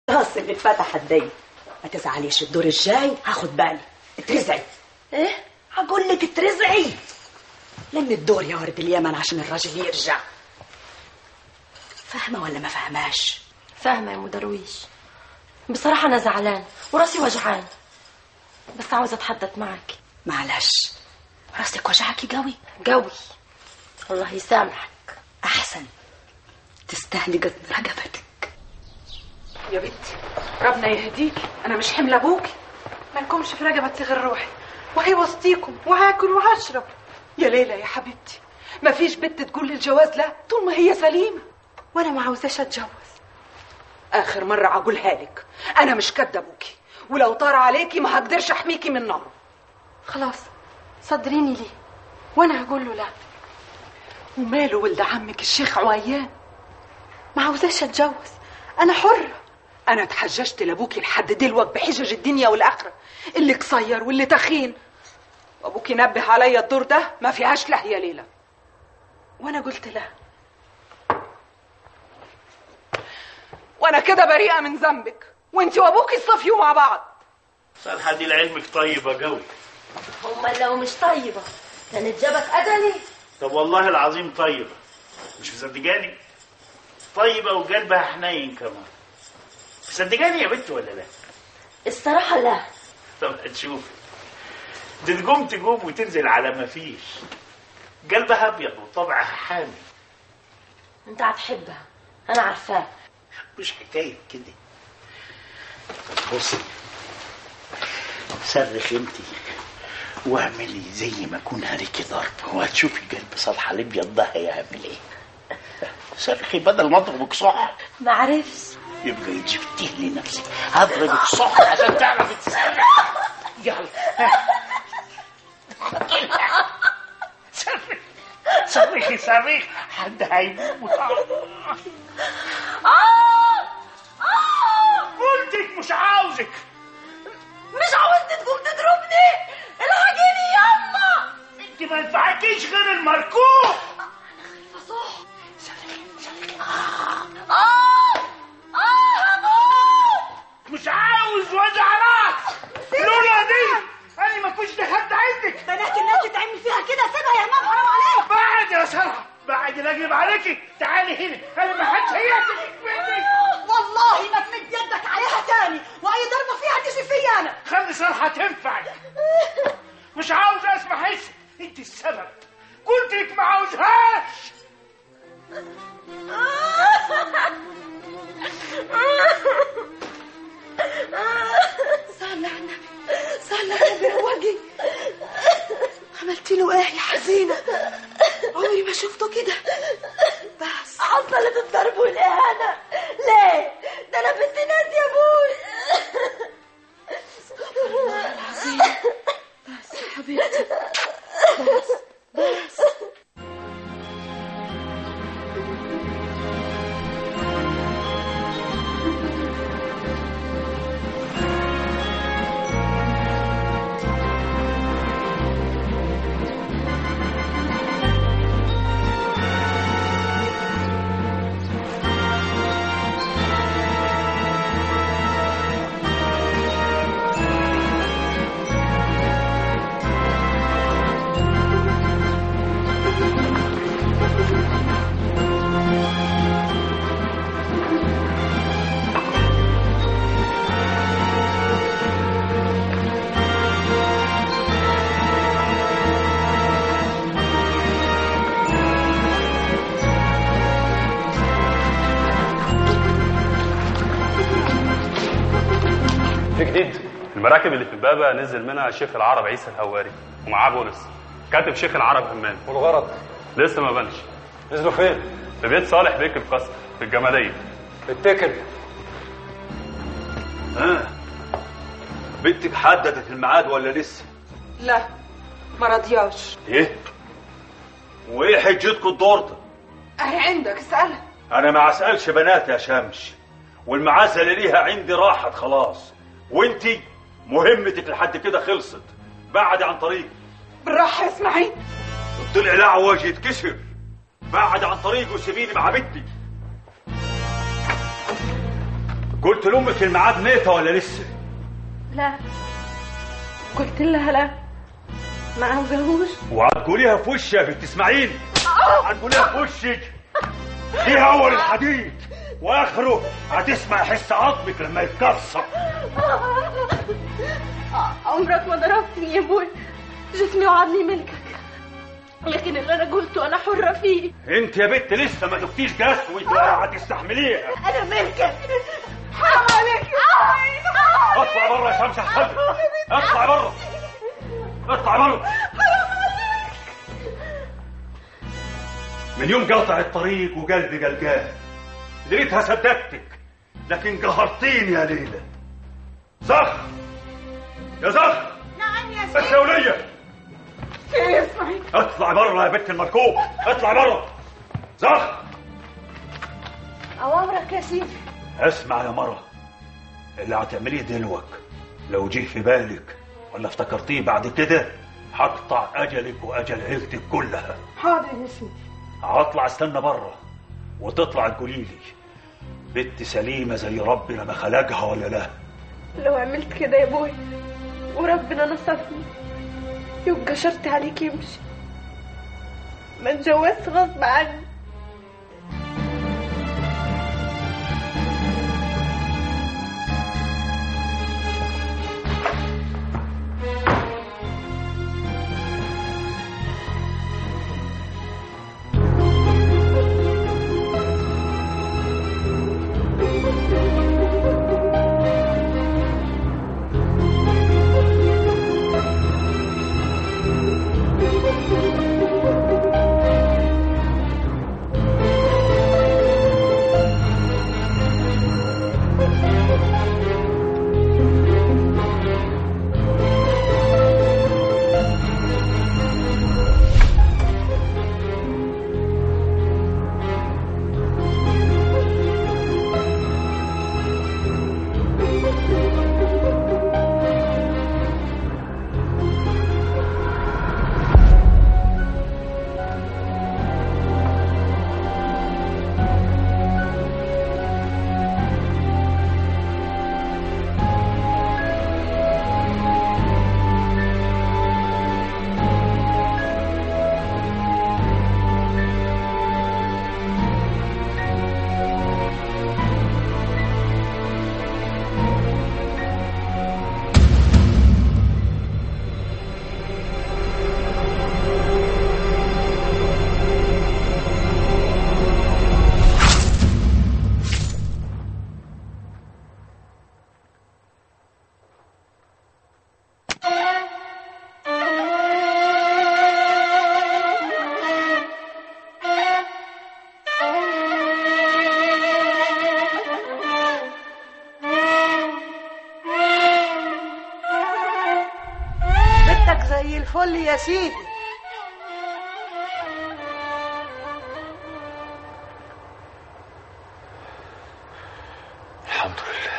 راس اللي اتفتحت دي ما تزعليش الدور الجاي هاخد بالي اترزعي ايه هقول لك اترزعي لم الدور يا ورد اليمن عشان الراجل يرجع فاهمه ولا ما فاهماش فاهمه يا ام درويش بصراحه انا زعلان وراسي وجعان بس عاوزه اتحدث معك معلش راسك وجعكي قوي قوي الله يسامحك احسن تستاهلي قد رقبتك يا بنتي ربنا يهديك انا مش حمل ابوكي مالكمش في رقبتي غير روحي وهي وسطيكم وهاكل وهشرب يا ليلى يا حبيبتي مفيش بنت تقول للجواز لا طول ما هي سليمه وانا ما عاوزاش اتجوز اخر مره اقولها لك انا مش كد ابوكي ولو طار عليكي ما هقدرش احميكي من ناره خلاص صدريني ليه وانا هقول له لا وماله ولد عمك الشيخ عويان ما عاوزاش اتجوز انا حره انا اتحججت لابوكي لحد دلوقتي بحجج الدنيا والاخره اللي قصير واللي تخين وابوكي نبه عليا الدور ده ما فيهاش له يا ليلى وانا قلت لا وانا كده بريئه من ذنبك وانت وابوكي صفيوا مع بعض صالحة دي لعلمك طيبة قوي امال لو مش طيبه كانت جابت اجلي طب والله العظيم طيبة مش مصدقاني طيبة وقلبها حنين كمان مصدقاني يا بنت ولا لا الصراحه لا طب هتشوفي دي تقوم تقوم وتنزل على ما فيش قلبها ابيض وطبعها حامي انت هتحبها انا عارفاه مش حكاية كده بصي صرخ انت واعملي زي ما اكون هاريكي ضرب وهتشوفي قلب صالحة الابيض ده هيعمل ايه صرخي بدل ما اضربك صح ما عرفش يبقى انت بتهلي نفسك هضربك صح عشان تعرفي تصرخي يلا صرخي صرخي صرخي حد هيموت قلتك مش عاوزك مش عاوزني تقوم تضربني الحقيني ياما انت ما ينفعكيش غير المركوب اه اه هموت مش عاوز وجع راس لولا دي انا ما كنتش دخلت عندك بنات الناس تتعمل فيها كده سيبها يا مام حرام عليك بعد يا سرعه بعد لا اجيب عليكي تعالي هنا انا ما حدش هيعتقك مني والله ما تمد يدك عليها تاني واي ضربه فيها تجي فيا انا خلي صرحة تنفعك مش عاوز اسمع حس انت السبب قلت لك ما عاوزهاش صلى على النبي صلى على النبي روجي عملت له ايه يا حزينه عمري ما شفته كده بس حصلت الضرب والاهانه ليه ده انا بنت ناس يا ابوي بس يا حبيبتي بس بس في جديد المراكب اللي في البابا نزل منها الشيخ العرب عيسى الهواري ومعاه بولس كاتب شيخ العرب همام والغرض لسه ما بانش نزلوا فين؟ في بيت صالح بيك القصر في الجماليه اتكل ها بنتك حددت الميعاد ولا لسه؟ لا ما رضياش ايه؟ وايه حجتكم الدور ده؟ اهي عندك اسالها انا ما اسالش بنات يا شمس والمعازه اللي ليها عندي راحت خلاص وانتي مهمتك لحد كده خلصت بعد عن طريقي بالراحه يا اسماعيل طلع الاعوج يتكسر بعد عن طريقي وسيبيني مع بنتي قلت لامك الميعاد ميته ولا لسه لا قلت لها لا ما عاوزاهوش وهتقوليها في وشي يا بنت اسماعيل هتقوليها في وشك دي اول الحديد واخره هتسمع حس عظمك لما يتكسر عمرك ما ضربتني يا ابوي جسمي وعظمي ملكك لكن اللي انا قلته انا حرة فيه انت يا بنت لسه ما دقتيش قسوة ولا هتستحمليها انا ملكك حرام عليك اطلع بره يا شمس احسن اطلع بره اطلع بره من يوم قطع الطريق وقلبي قلقان لقيتها صدقتك لكن قهرتيني يا ليلى زخ يا زخ نعم يا السولية سيدي اسمعي اطلع بره يا بنت المركوب اطلع بره زخ اوامرك يا سيدي اسمع يا مرة اللي هتعمليه دلوك لو جه في بالك ولا افتكرتيه بعد كده هقطع اجلك واجل عيلتك كلها حاضر يا سيدي هطلع استنى بره وتطلع تقولي لي بنت سليمه زي ربنا ما خلقها ولا لا لو عملت كده يا ابوي وربنا نصفني يبقى شرط عليك يمشي ما اتجوزت غصب عني بنتك زي الفل يا سيدي الحمد لله